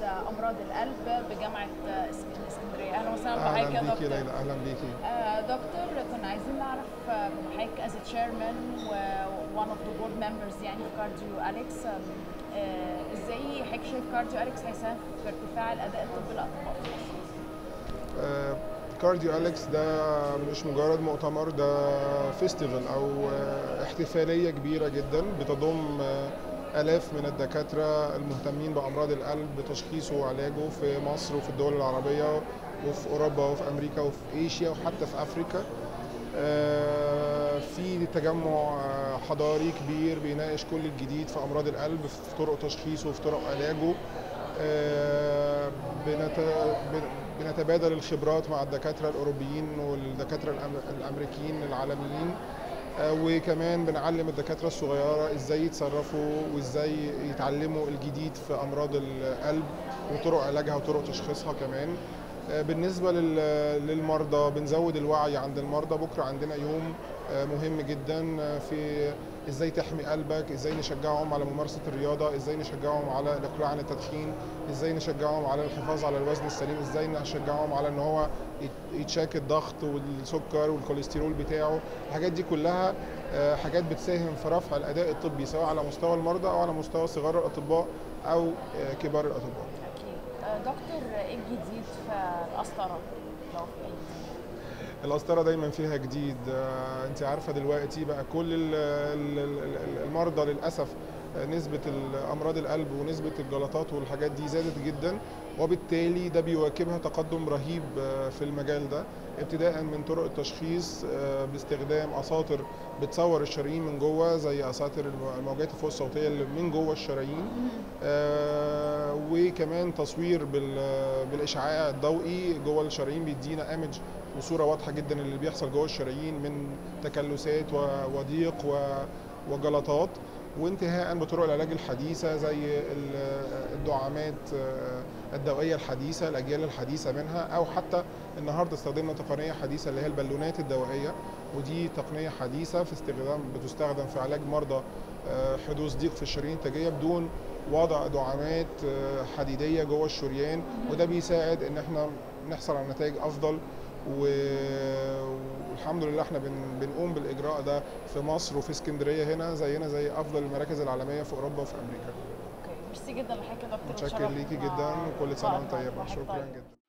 امراض القلب بجامعه اسك- اسكندريه اهلا وسهلا اهلا بحضرتك يا بيكي دكتور ليلى اهلا بيكي آه، دكتور كنا عايزين نعرف آه، حضرتك از تشيرمان و one of the board members يعني في كارديو اليكس ازاي حضرتك شايف كارديو اليكس هيساهم في ارتفاع الاداء الطبي للاطباء في مصر؟ آه، كارديو اليكس ده مش مجرد مؤتمر ده فيستيفال او آه، احتفاليه كبيره جدا بتضم آه، الاف من الدكاتره المهتمين بامراض القلب بتشخيصه وعلاجه في مصر وفي الدول العربيه وفي اوروبا وفي امريكا وفي ايشيا وحتى في افريكا آه، في تجمع آه، حضاري كبير بيناقش كل الجديد في امراض القلب في طرق تشخيصه وفي طرق علاجه آه، بنت- بن- بنتبادل الخبرات مع الدكاتره الاوروبيين والدكاتره الأم- الامريكيين العالميين آه، وكمان بنعلم الدكاتره الصغيره ازاي يتصرفوا وازاي يتعلموا الجديد في امراض القلب وطرق علاجها وطرق تشخيصها كمان آه، بالنسبه لل- للمرضى بنزود الوعي عند المرضى بكره عندنا يوم آه، مهم جدا آه، في ازاي تحمي قلبك ازاي نشجعهم على ممارسه الرياضه ازاي نشجعهم على الاقلاع عن التدخين ازاي نشجعهم على الحفاظ على الوزن السليم ازاي نشجعهم على ان هو يت- يتشاك الضغط والسكر والكوليسترول بتاعه الحاجات دي كلها آه، حاجات بتساهم في رفع الاداء الطبي سواء على مستوى المرضى او على مستوى صغار الاطباء او آه، كبار الاطباء اكيد آه، دكتور ايه الجديد في القسطره؟ لو في أي جديد؟ القسطرة دايما فيها جديد آه، انت عارفة دلوقتي بقى كل ال- ال- ال- المرضى للأسف آه، نسبة أمراض القلب ونسبة الجلطات والحاجات دي زادت جدا وبالتالي ده بيواكبها تقدم رهيب آه، في المجال ده ابتداء من طرق التشخيص آه، باستخدام أساطر بتصور الشرايين من جوه زي أساطر الم- الموجات الفوق الصوتية اللي من جوه الشرايين آه، وكمان تصوير بال- بالاشعاع الضوئي جوه الشرايين بيدينا ايمج وصوره واضحه جدا اللي بيحصل جوه الشرايين من تكلسات و- وضيق و- وجلطات وانتهاء بطرق العلاج الحديثه زي ال- الدعامات آه، الدوائيه الحديثه الاجيال الحديثه منها او حتى النهارده استخدمنا تقنيه حديثه اللي هي البالونات الدوائيه ودي تقنيه حديثه في استخدام بتستخدم في علاج مرضى آه، حدوث ضيق في الشرايين التاجيه بدون وضع دعامات آه، حديديه جوه الشريان وده بيساعد ان احنا نحصل على نتائج افضل و- والحمد لله احنا بن- بنقوم بالاجراء ده في مصر وفي اسكندريه هنا زينا زي افضل المراكز العالميه في اوروبا وفي امريكا اوكي ميرسي جدا لحضرتك يا دكتور متشكر ليكي وتشرفنا جدا وكل سنه وانت بقى طيبه معاك. شكرا طيب. جدا